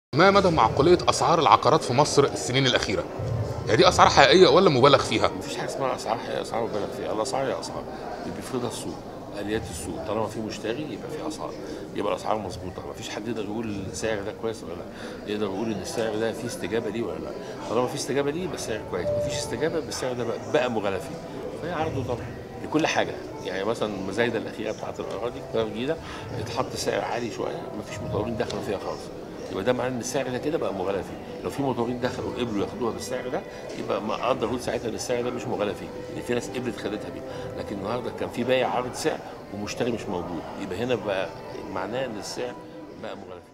ما مدى معقولية أسعار العقارات في مصر السنين الأخيرة؟ يعني دي أسعار حقيقية ولا مبالغ فيها؟ مفيش حاجه اسمها اسعار حقيقيه اسعار مبالغ فيها الاسعار هي اسعار اللي بيفرضها السوق اليات السوق طالما في مشتري يبقى في اسعار يبقى الاسعار مظبوطه مفيش حد يقدر يقول السعر ده كويس ولا لا يقدر يقول ان السعر ده فيه استجابه ليه ولا لا طالما في استجابه ليه يبقى السعر كويس مفيش استجابه يبقى السعر ده بقى, بقى مغالى فيه فهي عرض وطلب لكل حاجه يعني مثلا المزايده الاخيره بتاعت الاراضي القاهره الجديده اتحط سعر عالي شويه مفيش مطورين دخلوا فيها خالص يبقى ده معناه ان السعر ده كده بقى مغالى فيه لو في مطورين دخلوا قبلوا ياخدوها بالسعر ده يبقى ما اقدر اقول ساعتها ان السعر ده مش مغالى فيه لان في ناس قبلت خدتها بيه لكن النهارده كان في بايع عارض سعر ومشتري مش موجود يبقى هنا بقى معناه ان السعر بقى مغالى فيه